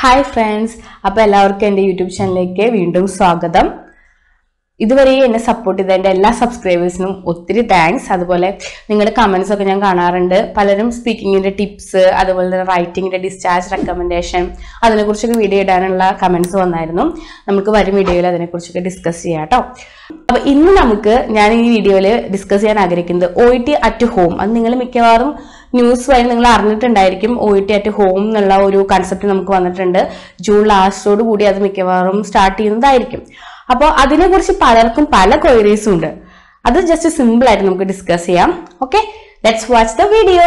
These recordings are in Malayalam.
ഹായ് ഫ്രണ്ട്സ് അപ്പോൾ എല്ലാവർക്കും എൻ്റെ യൂട്യൂബ് ചാനലിലേക്ക് വീണ്ടും സ്വാഗതം ഇതുവരെ എന്നെ സപ്പോർട്ട് ചെയ്ത എൻ്റെ എല്ലാ സബ്സ്ക്രൈബേഴ്സിനും ഒത്തിരി താങ്ക്സ് അതുപോലെ നിങ്ങളുടെ കമൻസ് ഒക്കെ ഞാൻ കാണാറുണ്ട് പലരും സ്പീക്കിങ്ങിൻ്റെ ടിപ്സ് അതുപോലെ തന്നെ റൈറ്റിങ്ങിൻ്റെ ഡിസ്ചാർജ് റെക്കമെൻഡേഷൻ അതിനെക്കുറിച്ചൊക്കെ വീഡിയോ ഇടാനുള്ള കമൻസ് വന്നായിരുന്നു നമുക്ക് വരും വീഡിയോയിൽ അതിനെക്കുറിച്ചൊക്കെ ഡിസ്കസ് ചെയ്യാം കേട്ടോ അപ്പോൾ ഇന്ന് നമുക്ക് ഞാൻ ഈ വീഡിയോയിൽ ഡിസ്കസ് ചെയ്യാൻ ആഗ്രഹിക്കുന്നത് ഒ ടി അറ്റ് ഹോം അത് നിങ്ങൾ മിക്കവാറും ന്യൂസ് വഴി നിങ്ങൾ അറിഞ്ഞിട്ടുണ്ടായിരിക്കും ഒ ടി അറ്റ് ഹോം എന്നുള്ള ഒരു കൺസെപ്റ്റ് നമുക്ക് വന്നിട്ടുണ്ട് ജൂൺ ലാസ്റ്റോട് കൂടി അത് മിക്കവാറും സ്റ്റാർട്ട് ചെയ്യുന്നതായിരിക്കും അപ്പോൾ അതിനെക്കുറിച്ച് പലർക്കും പല ക്വയറീസും ഉണ്ട് അത് ജസ്റ്റ് സിമ്പിൾ ആയിട്ട് നമുക്ക് ഡിസ്കസ് ചെയ്യാം okay let's watch the video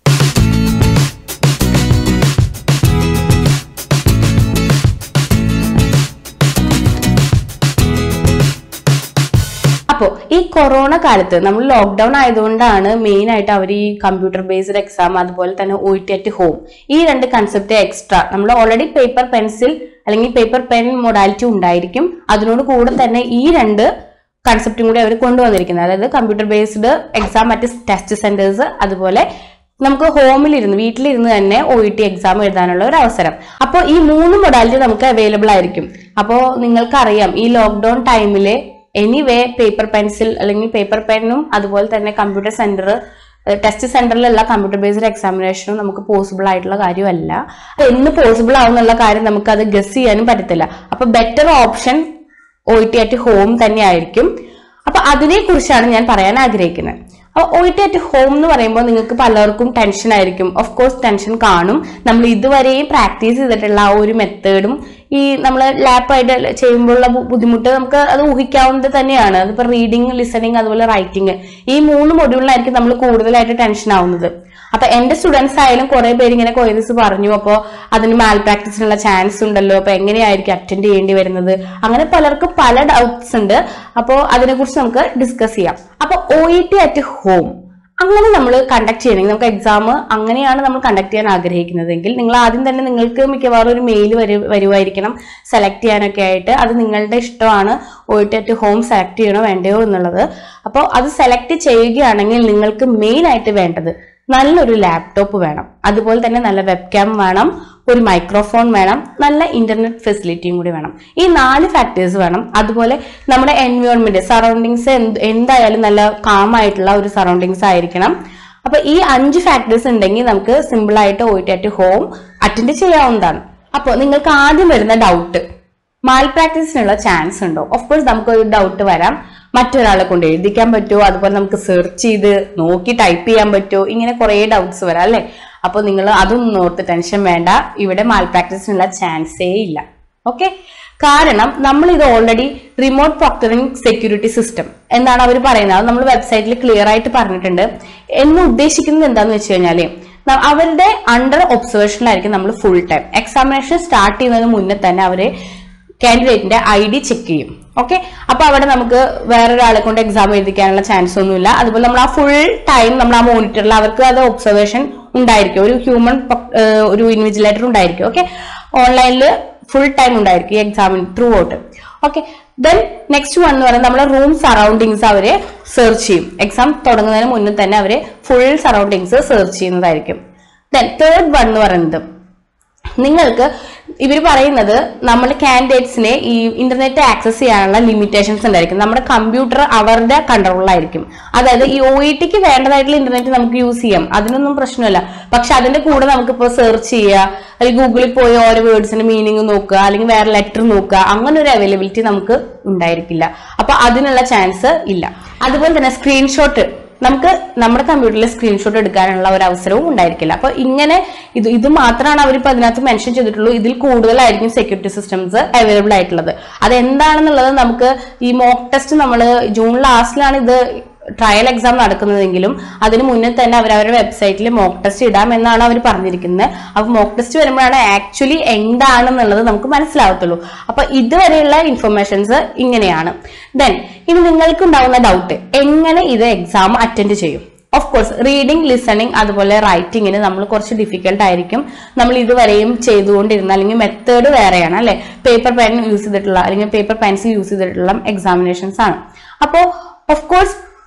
അപ്പോൾ ഈ കൊറോണ കാലത്ത് നമ്മൾ ലോക്ക്ഡൌൺ ആയതുകൊണ്ടാണ് മെയിൻ ആയിട്ട് അവർ ഈ കമ്പ്യൂട്ടർ ബേസ്ഡ് എക്സാം അതുപോലെ തന്നെ ഒ ടി അറ്റ് ഹോം ഈ രണ്ട് കൺസെപ്റ്റ് എക്സ്ട്രാ നമ്മൾ ഓൾറെഡി പേപ്പർ പെൻസിൽ അല്ലെങ്കിൽ പേപ്പർ പെൻ മൊഡാലിറ്റി ഉണ്ടായിരിക്കും അതിനോട് കൂടെ തന്നെ ഈ രണ്ട് കൺസെപ്റ്റും കൂടി അവർ കൊണ്ടുവന്നിരിക്കുന്നത് അതായത് കമ്പ്യൂട്ടർ ബേസ്ഡ് എക്സാം മറ്റ് ടെസ്റ്റ് സെന്റേഴ്സ് അതുപോലെ നമുക്ക് ഹോമിലിരുന്ന് വീട്ടിലിരുന്ന് തന്നെ ഒ ഇ ടി എക്സാം എഴുതാനുള്ള ഒരു അവസരം അപ്പോൾ ഈ മൂന്ന് മൊഡാലിറ്റി നമുക്ക് അവൈലബിൾ ആയിരിക്കും അപ്പോൾ നിങ്ങൾക്കറിയാം ഈ ലോക്ക്ഡൌൺ ടൈമില് എനിവേ പേപ്പർ പെൻസിൽ അല്ലെങ്കിൽ പേപ്പർ പെന്നും അതുപോലെ തന്നെ കമ്പ്യൂട്ടർ സെന്റർ ടെസ്റ്റ് സെന്ററിലുള്ള കമ്പ്യൂട്ടർ ബേസ്ഡ് എക്സാമിനേഷനും നമുക്ക് പോസിബിൾ ആയിട്ടുള്ള കാര്യമല്ല അത് എന്ന് പോസിബിൾ ആവുന്നുള്ള കാര്യം നമുക്ക് അത് ഗസ് ചെയ്യാനും പറ്റത്തില്ല അപ്പൊ better option O T at home തന്നെ ആയിരിക്കും അപ്പൊ അതിനെ കുറിച്ചാണ് ഞാൻ പറയാൻ ആഗ്രഹിക്കുന്നത് അപ്പൊ ഒ ടി അറ്റ് ഹോം എന്ന് പറയുമ്പോൾ നിങ്ങൾക്ക് പലർക്കും ടെൻഷൻ ആയിരിക്കും ഓഫ് കോഴ്സ് ടെൻഷൻ കാണും നമ്മൾ ഇതുവരെയും പ്രാക്ടീസ് ചെയ്തിട്ടുള്ള ആ ഒരു മെത്തേഡും ഈ നമ്മൾ ലാപ്പായിട്ട് ചെയ്യുമ്പോഴുള്ള ബു- ബുദ്ധിമുട്ട് നമുക്ക് അത് ഊഹിക്കാവുന്നത് തന്നെയാണ് അതിപ്പോ റീഡിങ് ലിസണിങ് അതുപോലെ റൈറ്റിംഗ് ഈ മൂന്ന് മൊഡ്യൂളിലായിരിക്കും നമ്മൾ കൂടുതലായിട്ട് ടെൻഷൻ ആവുന്നത് അപ്പൊ എന്റെ സ്റ്റുഡൻസ് ആയാലും കുറെ പേര് ഇങ്ങനെ കൊയറീസ് പറഞ്ഞു അപ്പോൾ അതിന് മാൽ പ്രാക്ടീസിനുള്ള ചാൻസ് ഉണ്ടല്ലോ അപ്പൊ എങ്ങനെയായിരിക്കും അറ്റൻഡ് ചെയ്യേണ്ടി വരുന്നത് അങ്ങനെ പലർക്കും പല ഡൗട്ട്സ് ഉണ്ട് അപ്പോൾ അതിനെക്കുറിച്ച് നമുക്ക് ഡിസ്കസ് ചെയ്യാം അപ്പൊ O E T at home അങ്ങനെ നമ്മൾ കണ്ടക്ട് ചെയ്യണമെങ്കിൽ നമുക്ക് എക്സാം അങ്ങനെയാണ് നമ്മൾ കണ്ടക്ട് ചെയ്യാൻ ആഗ്രഹിക്കുന്നതെങ്കിൽ നിങ്ങൾ ആദ്യം തന്നെ നിങ്ങൾക്ക് മിക്കവാറും ഒരു മെയിൽ വരു വരുമായിരിക്കണം സെലക്ട് ചെയ്യാനൊക്കെ ആയിട്ട് അത് നിങ്ങളുടെ ഇഷ്ടമാണ് പോയിട്ട് അറ്റ് ഹോം സെലക്ട് ചെയ്യണോ വേണ്ടയോ എന്നുള്ളത് അപ്പോൾ അത് സെലക്ട് ചെയ്യുകയാണെങ്കിൽ നിങ്ങൾക്ക് മെയിൻ ആയിട്ട് വേണ്ടത് നല്ലൊരു ലാപ്ടോപ്പ് വേണം അതുപോലെ തന്നെ നല്ല വെബ് ക്യാം വേണം ഒരു മൈക്രോഫോൺ വേണം നല്ല ഇന്റർനെറ്റ് ഫെസിലിറ്റിയും കൂടി വേണം ഈ നാല് ഫാക്ടേഴ്സ് വേണം അതുപോലെ നമ്മുടെ എൻവയോൺമെന്റ് സറൗണ്ടിങ്സ് എന്തായാലും നല്ല കാം ആയിട്ടുള്ള ഒരു സറൗണ്ടിങ്സ് ആയിരിക്കണം അപ്പൊ ഈ അഞ്ച് ഫാക്ടേഴ്സ് ഉണ്ടെങ്കിൽ നമുക്ക് സിമ്പിൾ ആയിട്ട് പോയിട്ട് അറ്റ് ഹോം അറ്റൻഡ് ചെയ്യാവുന്നതാണ് അപ്പോൾ നിങ്ങൾക്ക് ആദ്യം വരുന്ന ഡൗട്ട് മാൽ പ്രാക്ടീസിനുള്ള ചാൻസ് ഉണ്ടോ ഓഫ് കോഴ്സ് നമുക്ക് ഒരു ഡൗട്ട് വരാം മറ്റൊരാളെ കൊണ്ട് എഴുതിക്കാൻ പറ്റുമോ അതുപോലെ നമുക്ക് സെർച്ച് ചെയ്ത് നോക്കി ടൈപ്പ് ചെയ്യാൻ പറ്റുമോ ഇങ്ങനെ കുറേ ഡൗട്ട്സ് വരാം അല്ലേ അപ്പോൾ നിങ്ങൾ അതൊന്നും ഓർത്ത് ടെൻഷൻ വേണ്ട ഇവിടെ മാൽ പ്രാക്ടീസിനുള്ള ചാൻസേ ഇല്ല ഓക്കെ കാരണം നമ്മൾ ഇത് already remote proctoring security system എന്താണ് അവർ പറയുന്നത് അത് നമ്മൾ വെബ്സൈറ്റിൽ ക്ലിയർ ആയിട്ട് പറഞ്ഞിട്ടുണ്ട് എന്ന് ഉദ്ദേശിക്കുന്നത് എന്താണെന്ന് വെച്ച് കഴിഞ്ഞാല് ന- അവരുടെ അണ്ടർ ഒബ്സർവേഷനിലായിരിക്കും നമ്മൾ ഫുൾ ടൈം എക്സാമിനേഷൻ സ്റ്റാർട്ട് ചെയ്യുന്നതിന് മുന്നേ തന്നെ അവര് കാൻഡിഡേറ്റിന്റെ ഐ ഡി ചെക്ക് ചെയ്യും ഓക്കെ അപ്പൊ അവിടെ നമുക്ക് വേറൊരാളെ കൊണ്ട് എക്സാം എഴുതിക്കാനുള്ള ചാൻസ് ഒന്നുമില്ല അതുപോലെ നമ്മൾ ആ ഫുൾ ടൈം നമ്മൾ ആ മോണിറ്ററിൽ അവർക്ക് അത് ഒബ്സർവേഷൻ ഉണ്ടായിരിക്കും ഒരു ഹ്യൂമൻ ഒരു ഇൻവിജിലേറ്റർ ഉണ്ടായിരിക്കും ഓക്കെ ഓൺലൈനിൽ ഫുൾ ടൈം ഉണ്ടായിരിക്കും ഈ എക്സാമിന് through out okay then next one എന്ന് പറയുന്നത് നമ്മുടെ റൂം സറൗണ്ടിങ്സ് അവര് സെർച്ച് ചെയ്യും എക്സാം തുടങ്ങുന്നതിന് മുന്നേ തന്നെ അവര് ഫുൾ സറൗണ്ടിങ്സ് സെർച്ച് ചെയ്യുന്നതായിരിക്കും ദെൻ തേർഡ് വൺ എന്ന് പറയുന്നത് നിങ്ങൾക്ക് ഇവർ പറയുന്നത് നമ്മുടെ കാൻഡിഡേറ്റ്സിനെ ഈ ഇന്റർനെറ്റ് ആക്സസ് ചെയ്യാനുള്ള ലിമിറ്റേഷൻസ് ഉണ്ടായിരിക്കും നമ്മുടെ കമ്പ്യൂട്ടർ അവരുടെ കൺട്രോളിലായിരിക്കും അതായത് ഈ ഒ ഇ ടിക്ക് വേണ്ടതായിട്ടുള്ള ഇന്റർനെറ്റ് നമുക്ക് യൂസ് ചെയ്യാം അതിനൊന്നും പ്രശ്നമില്ല പക്ഷെ അതിന്റെ കൂടെ നമുക്കിപ്പോൾ സെർച്ച് ചെയ്യുക അല്ലെങ്കിൽ ഗൂഗിളിൽ പോയി ഓരോ വേർഡ്സിന്റെ മീനിങ് നോക്കുക അല്ലെങ്കിൽ വേറെ ലെറ്റർ നോക്കുക അങ്ങനെ ഒരു അവൈലബിലിറ്റി നമുക്ക് ഉണ്ടായിരിക്കില്ല അപ്പൊ അതിനുള്ള ചാൻസ് ഇല്ല അതുപോലെ തന്നെ സ്ക്രീൻഷോട്ട് നമുക്ക് നമ്മുടെ കമ്പ്യൂട്ടറിൽ സ്ക്രീൻഷോട്ട് എടുക്കാനുള്ള ഒരു അവസരവും ഉണ്ടായിരിക്കില്ല അപ്പൊ ഇങ്ങനെ ഇത് ഇത് മാത്രമാണ് അവരിപ്പോ അതിനകത്ത് മെൻഷൻ ചെയ്തിട്ടുള്ളൂ ഇതിൽ കൂടുതലായിരിക്കും സെക്യൂരിറ്റി സിസ്റ്റംസ് അവൈലബിൾ ആയിട്ടുള്ളത് അത് എന്താണെന്നുള്ളത് നമുക്ക് ഈ മോക്ക് ടെസ്റ്റ് നമ്മൾ ജൂൺ ലാസ്റ്റിലാണ് ഇത് ട്രയൽ എക്സാം നടക്കുന്നതെങ്കിലും അതിന് മുന്നേ തന്നെ അവർ അവരുടെ വെബ്സൈറ്റിൽ മോക്ക് ടെസ്റ്റ് ഇടാം എന്നാണ് അവർ പറഞ്ഞിരിക്കുന്നത് അപ്പൊ മോക്ക് ടെസ്റ്റ് വരുമ്പോഴാണ് ആക്ച്വലി എന്താണെന്നുള്ളത് നമുക്ക് മനസ്സിലാവത്തുള്ളൂ അപ്പൊ ഇതുവരെയുള്ള ഇൻഫർമേഷൻസ് ഇങ്ങനെയാണ് ദെൻ ഇനി നിങ്ങൾക്ക് ഉണ്ടാവുന്ന ഡൗട്ട് എങ്ങനെ ഇത് എക്സാം അറ്റൻഡ് ചെയ്യും ഓഫ് കോഴ്സ് റീഡിംഗ് ലിസണിങ് അതുപോലെ റൈറ്റിങ്ങിന് നമ്മൾ കുറച്ച് ഡിഫിക്കൽട്ട് ആയിരിക്കും നമ്മൾ ഇതുവരെയും ചെയ്തുകൊണ്ടിരുന്ന അല്ലെങ്കിൽ മെത്തേഡ് വേറെയാണ് അല്ലെ പേപ്പർ പെൻ യൂസ് ചെയ്തിട്ടുള്ള അല്ലെങ്കിൽ പേപ്പർ പെൻസിൽ യൂസ് ചെയ്തിട്ടുള്ള എക്സാമിനേഷൻസ് ആണ് അപ്പോൾ ഓഫ് കോഴ്സ്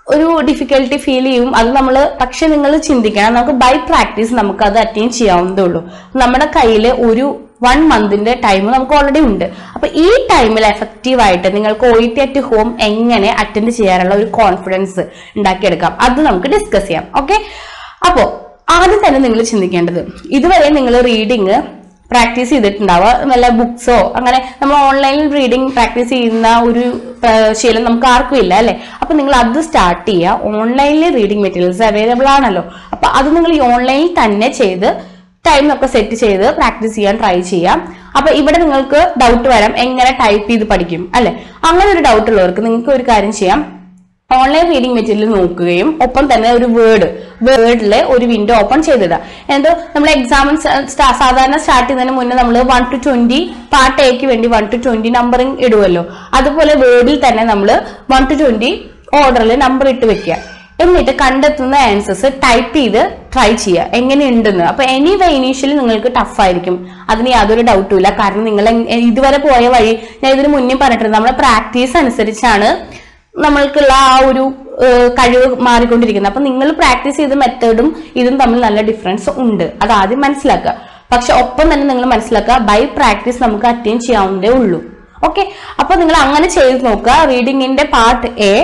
ഒരു ഡിഫിക്കൽട്ടി ഫീൽ ചെയ്യും അത് നമ്മൾ പക്ഷെ നിങ്ങൾ ചിന്തിക്കണം നമുക്ക് ബൈ പ്രാക്ടീസ് നമുക്ക് അത് അറ്റൈൻ ചെയ്യാവുന്നതേ ഉള്ളൂ നമ്മുടെ കയ്യിൽ ഒരു വൺ മന്തിന്റെ ടൈം നമുക്ക് ഓൾറെഡി ഉണ്ട് അപ്പൊ ഈ ടൈമിൽ എഫക്റ്റീവ് ആയിട്ട് നിങ്ങൾക്ക് ഒ ടി അറ്റ് ഹോം എങ്ങനെ അറ്റൻഡ് ചെയ്യാനുള്ള ഒരു കോൺഫിഡൻസ് ഉണ്ടാക്കിയെടുക്കാം അത് നമുക്ക് ഡിസ്കസ് ചെയ്യാം ഓക്കെ അപ്പോ ആദ്യം തന്നെ നിങ്ങൾ ചിന്തിക്കേണ്ടത് ഇതുവരെ നിങ്ങൾ റീഡിങ് പ്രാക്ടീസ് ചെയ്തിട്ടുണ്ടാവുക വല്ല ബുക്സോ അങ്ങനെ നമ്മൾ ഓൺലൈനിൽ റീഡിങ് പ്രാക്ടീസ് ചെയ്യുന്ന ഒരു ആ, ശീലം നമുക്ക് ആർക്കും ഇല്ല അല്ലെ അപ്പൊ നിങ്ങൾ അത് സ്റ്റാർട്ട് ചെയ്യുക ഓൺലൈനിൽ റീഡിങ് മെറ്റീരിയൽസ് അവൈലബിൾ ആണല്ലോ അപ്പൊ അത് നിങ്ങൾ ഈ ഓൺലൈനിൽ തന്നെ ചെയ്ത് ടൈം ഒക്കെ സെറ്റ് ചെയ്ത് പ്രാക്ടീസ് ചെയ്യാൻ ട്രൈ ചെയ്യാം അപ്പൊ ഇവിടെ നിങ്ങൾക്ക് ഡൗട്ട് വരാം എങ്ങനെ ടൈപ്പ് ചെയ്ത് പഠിക്കും അല്ലെ അങ്ങനെ ഒരു ഡൗട്ട് ഉള്ളവർക്ക് നിങ്ങൾക്ക് ഒരു കാര്യം ചെയ്യാം ഓൺലൈൻ റീഡിംഗ് മെറ്റീരിയൽ നോക്കുകയും ഒപ്പം തന്നെ ഒരു വേർഡ് വേർഡിലെ ഒരു വിൻഡോ ഓപ്പൺ ചെയ്തിടുക എന്നിട്ട് നമ്മൾ എക്സാം സാധാരണ സ്റ്റാർട്ട് ചെയ്യുന്നതിന് മുന്നേ നമ്മൾ വൺ ടു ട്വന്റി പാർട്ട് എക്ക് വേണ്ടി വൺ ടു ട്വന്റി നമ്പറിംഗ് ഇടുമല്ലോ അതുപോലെ വേർഡിൽ തന്നെ നമ്മൾ വൺ ടു ട്വന്റി ഓർഡറിൽ നമ്പർ ഇട്ട് വെക്കുക എന്നിട്ട് കണ്ടെത്തുന്ന ആൻസേഴ്സ് ടൈപ്പ് ചെയ്ത് ട്രൈ ചെയ്യുക എങ്ങനെയുണ്ടെന്ന് അപ്പൊ എനിവേ ഇനീഷ്യലി നിങ്ങൾക്ക് ടഫ് ആയിരിക്കും അതിന് യാതൊരു ഡൗട്ടും ഇല്ല കാരണം നിങ്ങൾ എങ്- ഇതുവരെ പോയ വഴി ഞാൻ ഇതിന് മുന്നേ പറഞ്ഞിട്ടുണ്ട് നമ്മുടെ പ്രാക്ടീസ് അനുസരിച്ചാണ് നമ്മൾക്കുള്ള ആ ഒരു ഏഹ്, കഴിവ് മാറിക്കൊണ്ടിരിക്കുന്നത് അപ്പൊ നിങ്ങൾ പ്രാക്ടീസ് ചെയ്ത മെത്തേഡും ഇതും തമ്മിൽ നല്ല ഡിഫറൻസ് ഉണ്ട് അത് ആദ്യം മനസ്സിലാക്കുക പക്ഷെ ഒപ്പം തന്നെ നിങ്ങൾ മനസ്സിലാക്കുക ബൈ പ്രാക്ടീസ് നമുക്ക് അറ്റൈൻ ചെയ്യാവുന്നതേ ഉള്ളൂ ഓക്കെ അപ്പൊ നിങ്ങൾ അങ്ങനെ ചെയ്ത് നോക്കുക റീഡിങ്ങിന്റെ പാർട്ട് എ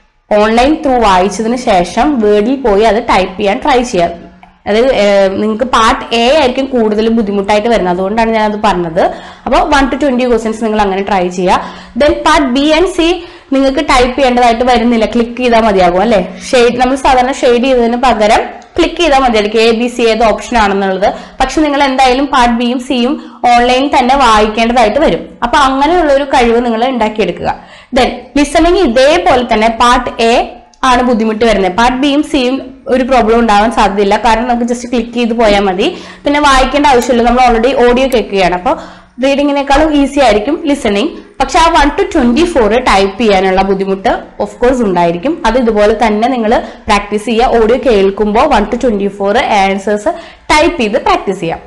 ഓൺലൈൻ ത്രൂ വായിച്ചതിന് ശേഷം വേർഡിൽ പോയി അത് ടൈപ്പ് ചെയ്യാൻ ട്രൈ ചെയ്യാം അതായത് നിങ്ങൾക്ക് പാർട്ട് എ ആയിരിക്കും കൂടുതൽ ബുദ്ധിമുട്ടായിട്ട് വരുന്നത് അതുകൊണ്ടാണ് ഞാൻ അത് പറഞ്ഞത് അപ്പോൾ വൺ ടു ട്വന്റി ക്വസ്റ്റ്യൻസ് നിങ്ങൾ അങ്ങനെ ട്രൈ ചെയ്യുക then part B and C നിങ്ങൾക്ക് ടൈപ്പ് ചെയ്യേണ്ടതായിട്ട് വരുന്നില്ല ക്ലിക്ക് ചെയ്താൽ മതിയാകും അല്ലെ ഷെയ്ഡ് നമ്മൾ സാധാരണ ഷെയ്ഡ് ചെയ്തതിന് പകരം ക്ലിക്ക് ചെയ്താൽ മതിയായിരിക്കും എ ബി സി ഏത് ഓപ്ഷൻ ആണെന്നുള്ളത് പക്ഷെ നിങ്ങൾ എന്തായാലും പാർട്ട് ബിയും സിയും ഓൺലൈനിൽ തന്നെ വായിക്കേണ്ടതായിട്ട് വരും അപ്പൊ അങ്ങനെയുള്ള ഒരു കഴിവ് നിങ്ങൾ ഉണ്ടാക്കിയെടുക്കുക ദെൻ ലിസണിങ് ഇതേപോലെ തന്നെ പാർട്ട് എ ആണ് ബുദ്ധിമുട്ട് വരുന്നത് പാർട്ട് ബിയും സിയും ഒരു പ്രോബ്ലം ഉണ്ടാവാൻ സാധ്യതയില്ല കാരണം നമുക്ക് ജസ്റ്റ് ക്ലിക്ക് ചെയ്ത് പോയാൽ മതി പിന്നെ വായിക്കേണ്ട ആവശ്യമില്ല നമ്മൾ ഓൾറെഡി ഓഡിയോ കേൾക്കുകയാണ് അപ്പോൾ റീഡിങ്ങിനേക്കാളും ഈസി ആയിരിക്കും ലിസണിങ് പക്ഷെ ആ one two twenty four type ചെയ്യാനുള്ള ബുദ്ധിമുട്ട് ഓഫ് കോഴ്സ് ഉണ്ടായിരിക്കും അത് ഇതുപോലെ തന്നെ നിങ്ങൾ പ്രാക്ടീസ് ചെയ്യുക ഓഡിയോ കേൾക്കുമ്പോൾ one two twenty four answers type ചെയ്ത് പ്രാക്ടീസ് ചെയ്യാം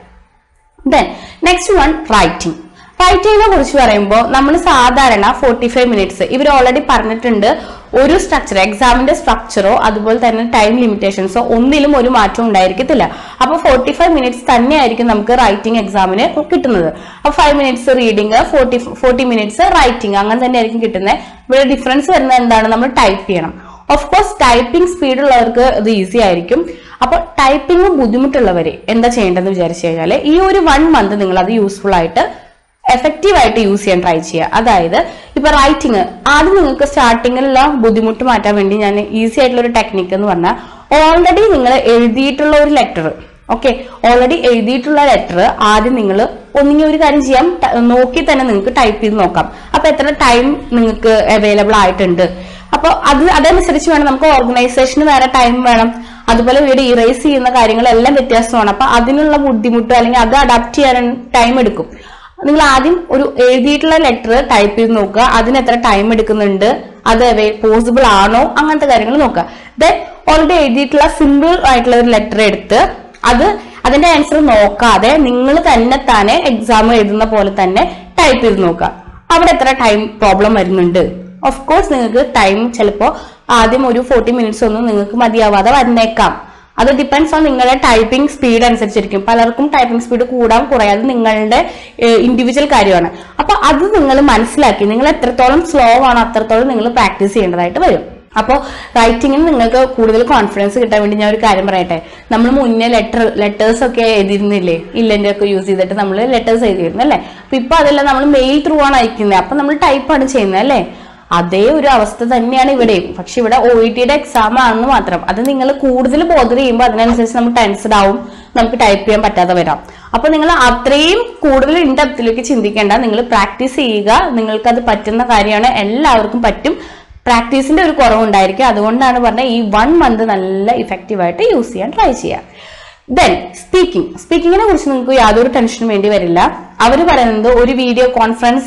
ദെൻ നെക്സ്റ്റ് വൺ റൈറ്റിംഗ് റൈറ്റിങ്ങിനെ കുറിച്ച് പറയുമ്പോൾ നമ്മൾ സാധാരണ ഫോർട്ടി ഫൈവ് മിനിറ്റ്സ് ഇവർ ഓൾറെഡി പറഞ്ഞിട്ടുണ്ട് ഒരു സ്ട്രക്ചർ എക്സാമിന്റെ സ്ട്രക്ചറോ അതുപോലെ തന്നെ ടൈം ലിമിറ്റേഷൻസോ ഒന്നിലും ഒരു മാറ്റം ഉണ്ടായിരിക്കത്തില്ല അപ്പൊ ഫോർട്ടി ഫൈവ് മിനിറ്റ്സ് തന്നെയായിരിക്കും നമുക്ക് റൈറ്റിംഗ് എക്സാമിന് കിട്ടുന്നത് അപ്പൊ five minutes reading forty forty minutes writing അങ്ങനെ തന്നെയായിരിക്കും കിട്ടുന്നത് ഇവിടെ ഡിഫറൻസ് വരുന്നത് എന്താണ് നമ്മൾ ടൈപ്പ് ചെയ്യണം ഓഫ് കോഴ്സ് ടൈപ്പിംഗ് സ്പീഡ് ഉള്ളവർക്ക് ഇത് ഈസി ആയിരിക്കും അപ്പൊ ടൈപ്പിംഗ് ബുദ്ധിമുട്ടുള്ളവര് എന്താ ചെയ്യേണ്ടതെന്ന് വിചാരിച്ചു കഴിഞ്ഞാൽ ഈ ഒരു വൺ മന്ത് നിങ്ങൾ അത് യൂസ്ഫുൾ ആയിട്ട് എഫക്റ്റീവ് ആയിട്ട് യൂസ് ചെയ്യാൻ ട്രൈ ചെയ്യുക അതായത് ഇപ്പൊ റൈറ്റിംഗ് ആദ്യം നിങ്ങൾക്ക് സ്റ്റാർട്ടിങ്ങിലുള്ള ബുദ്ധിമുട്ട് മാറ്റാൻ വേണ്ടി ഞാൻ ഈസി ആയിട്ടുള്ള ഒരു ടെക്നിക്ക് എന്ന് പറഞ്ഞാൽ ഓൾറെഡി നിങ്ങൾ എഴുതിയിട്ടുള്ള ഒരു ലെറ്റർ ഓക്കെ ഓൾറെഡി എഴുതിയിട്ടുള്ള ലെറ്റർ ആദ്യം നിങ്ങൾ ഒന്നിങ്ങനെ ഒരു കാര്യം ചെയ്യാം ട- നോക്കി തന്നെ നിങ്ങൾക്ക് ടൈപ്പ് ചെയ്ത് നോക്കാം അപ്പൊ എത്ര ടൈം നിങ്ങൾക്ക് അവൈലബിൾ ആയിട്ടുണ്ട് അപ്പൊ അത് അതനുസരിച്ച് വേണം നമുക്ക് ഓർഗനൈസേഷന് വേറെ ടൈം വേണം അതുപോലെ വീട് ഇറേസ് ചെയ്യുന്ന കാര്യങ്ങളെല്ലാം വ്യത്യാസമാണ് അപ്പൊ അതിനുള്ള ബുദ്ധിമുട്ട് അല്ലെങ്കിൽ അത് അഡാപ്റ്റ് ചെയ്യാൻ ടൈം എടുക്കും നിങ്ങൾ ആദ്യം ഒരു എഴുതിയിട്ടുള്ള ലെറ്റർ ടൈപ്പ് ചെയ്ത് നോക്കുക അതിന് എത്ര ടൈം എടുക്കുന്നുണ്ട് അത് പോസിബിൾ ആണോ അങ്ങനത്തെ കാര്യങ്ങൾ നോക്കുക ദെൻ ഓൾറെഡി എഴുതിയിട്ടുള്ള സിമ്പിൾ ആയിട്ടുള്ള ഒരു ലെറ്റർ എടുത്ത് അത് അതിന്റെ ആൻസർ നോക്കാതെ നിങ്ങൾ തന്നെ താനെ എക്സാം എഴുതുന്ന പോലെ തന്നെ ടൈപ്പ് ചെയ്ത് നോക്കുക അവിടെ എത്ര ടൈം പ്രോബ്ലം വരുന്നുണ്ട് ഓഫ് കോഴ്സ് നിങ്ങൾക്ക് ടൈം ചിലപ്പോൾ ആദ്യം ഒരു ഫോർട്ടി മിനിറ്റ്സ് ഒന്നും നിങ്ങൾക്ക് മതിയാവാതെ വന്നേക്കാം അത് ഡിപ്പെൻസ് ഓൺ നിങ്ങളുടെ ടൈപ്പിംഗ് സ്പീഡ് അനുസരിച്ചിരിക്കും പലർക്കും ടൈപ്പിംഗ് സ്പീഡ് കൂടാൻ കുറയാതെ നിങ്ങളുടെ ഇൻഡിവിജ്വൽ കാര്യമാണ് അപ്പൊ അത് നിങ്ങൾ മനസ്സിലാക്കി നിങ്ങൾ എത്രത്തോളം സ്ലോ ആണോ അത്രത്തോളം നിങ്ങൾ പ്രാക്ടീസ് ചെയ്യേണ്ടതായിട്ട് വരും അപ്പോൾ റൈറ്റിങ്ങിന് നിങ്ങൾക്ക് കൂടുതൽ കോൺഫിഡൻസ് കിട്ടാൻ വേണ്ടി ഞാൻ ഒരു കാര്യം പറയട്ടെ നമ്മൾ മുന്നേ ലെറ്റർ ലെറ്റേഴ്സ് ഒക്കെ എഴുതിയിരുന്നില്ലേ ഇല്ലൻ്റെ ഒക്കെ യൂസ് ചെയ്തിട്ട് നമ്മൾ ലെറ്റേഴ്സ് എഴുതിയിരുന്നു അല്ലേ അപ്പൊ ഇപ്പൊ അതെല്ലാം നമ്മൾ മെയിൽ ത്രൂ ആണ് അയക്കുന്നത് അപ്പൊ നമ്മൾ ടൈപ്പാണ് ചെയ്യുന്നത് അല്ലേ അതേ ഒരു അവസ്ഥ തന്നെയാണ് ഇവിടെയും പക്ഷെ ഇവിടെ ഒ ഇ ടിയുടെ എക്സാം ആണെന്ന് മാത്രം അത് നിങ്ങൾ കൂടുതൽ ബോധർ ചെയ്യുമ്പോൾ അതിനനുസരിച്ച് നമ്മൾ ടെൻസ്ഡ് ആവും നമുക്ക് ടൈപ്പ് ചെയ്യാൻ പറ്റാതെ വരാം അപ്പൊ നിങ്ങൾ അത്രയും കൂടുതൽ ഇൻഡെപ്തിലേക്ക് ചിന്തിക്കേണ്ട നിങ്ങൾ പ്രാക്ടീസ് ചെയ്യുക നിങ്ങൾക്ക് അത് പറ്റുന്ന കാര്യമാണ് എല്ലാവർക്കും പറ്റും പ്രാക്ടീസിന്റെ ഒരു കുറവുണ്ടായിരിക്കും അതുകൊണ്ടാണ് പറഞ്ഞത് ഈ വൺ മന്ത് നല്ല ഇഫക്റ്റീവായിട്ട് യൂസ് ചെയ്യാൻ ട്രൈ ചെയ്യാം ദെൻ സ്പീക്കിംഗ് സ്പീക്കിങ്ങിനെ കുറിച്ച് നിങ്ങൾക്ക് യാതൊരു ടെൻഷനും വേണ്ടി വരില്ല അവർ പറയുന്നത് ഒരു വീഡിയോ കോൺഫറൻസ്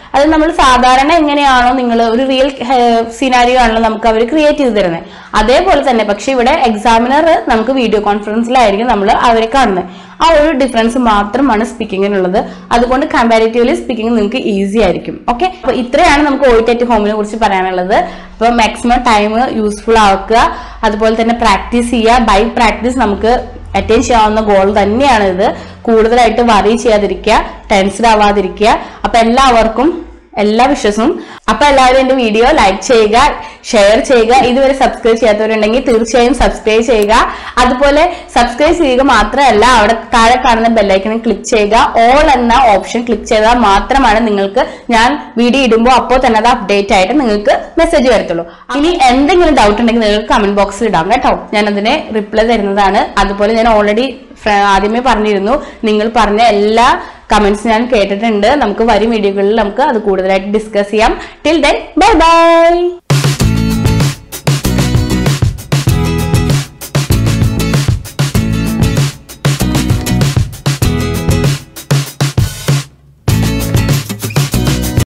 അത് നമ്മൾ സാധാരണ എങ്ങനെയാണോ നിങ്ങൾ ഒരു റിയൽ സിനാരിയോ ആണല്ലോ നമുക്ക് അവർ ക്രിയേറ്റ് ചെയ്ത് തരുന്നത് അതേപോലെ തന്നെ പക്ഷെ ഇവിടെ എക്സാമിനർ നമുക്ക് വീഡിയോ കോൺഫറൻസിലായിരിക്കും നമ്മൾ അവരെ കാണുന്നത് ആ ഒരു ഡിഫറൻസ് മാത്രമാണ് സ്പീക്കിങ്ങിനുള്ളത് അതുകൊണ്ട് കമ്പാരിറ്റീവ്ലി സ്പീക്കിംഗ് നിങ്ങൾക്ക് ഈസി ആയിരിക്കും ഓക്കെ അപ്പൊ ഇത്രയാണ് നമുക്ക് ഓയിറ്റ് ഹോമിനെ കുറിച്ച് പറയാനുള്ളത് അപ്പൊ മാക്സിമം ടൈം യൂസ്ഫുൾ ആക്കുക അതുപോലെ തന്നെ പ്രാക്ടീസ് ചെയ്യുക ബൈ പ്രാക്ടീസ് നമുക്ക് അറ്റൈൻ ചെയ്യാവുന്ന ഗോൾ തന്നെയാണ് ഇത് കൂടുതലായിട്ട് വറി ചെയ്യാതിരിക്കുക ടെൻസ്ഡ് ആവാതിരിക്കുക അപ്പൊ എല്ലാവർക്കും എല്ലാ വിശ്വസവും അപ്പൊ എല്ലാവരും എന്റെ വീഡിയോ ലൈക്ക് ചെയ്യുക ഷെയർ ചെയ്യുക ഇതുവരെ സബ്സ്ക്രൈബ് ചെയ്യാത്തവരുണ്ടെങ്കിൽ തീർച്ചയായും സബ്സ്ക്രൈബ് ചെയ്യുക അതുപോലെ സബ്സ്ക്രൈബ് ചെയ്യുക മാത്രമല്ല അവിടെ താഴെ കാണുന്ന ബെല്ലൈക്കണിൽ ക്ലിക്ക് ചെയ്യുക ഓൾ എന്ന ഓപ്ഷൻ ക്ലിക്ക് ചെയ്താൽ മാത്രമാണ് നിങ്ങൾക്ക് ഞാൻ വീഡിയോ ഇടുമ്പോൾ അപ്പോൾ തന്നെ അത് അപ്ഡേറ്റ് ആയിട്ട് നിങ്ങൾക്ക് മെസ്സേജ് വരത്തുള്ളൂ ഇനി എന്തെങ്കിലും ഡൗട്ട് ഉണ്ടെങ്കിൽ നിങ്ങൾക്ക് കമന്റ് ബോക്സിൽ ഇടാം കേട്ടോ ഞാൻ അതിന് റിപ്ലൈ തരുന്നതാണ് അതുപോലെ ഞാൻ ഓൾറെഡി ആദ്യമേ പറഞ്ഞിരുന്നു നിങ്ങൾ പറഞ്ഞ എല്ലാ കമന്റ്സ് ഞാൻ കേട്ടിട്ടുണ്ട് നമുക്ക് വരും വീഡിയോകളിൽ നമുക്ക് അത് കൂടുതലായിട്ട് ഡിസ്കസ് ചെയ്യാം ടിൽ ദെൻ ബൈ ബൈ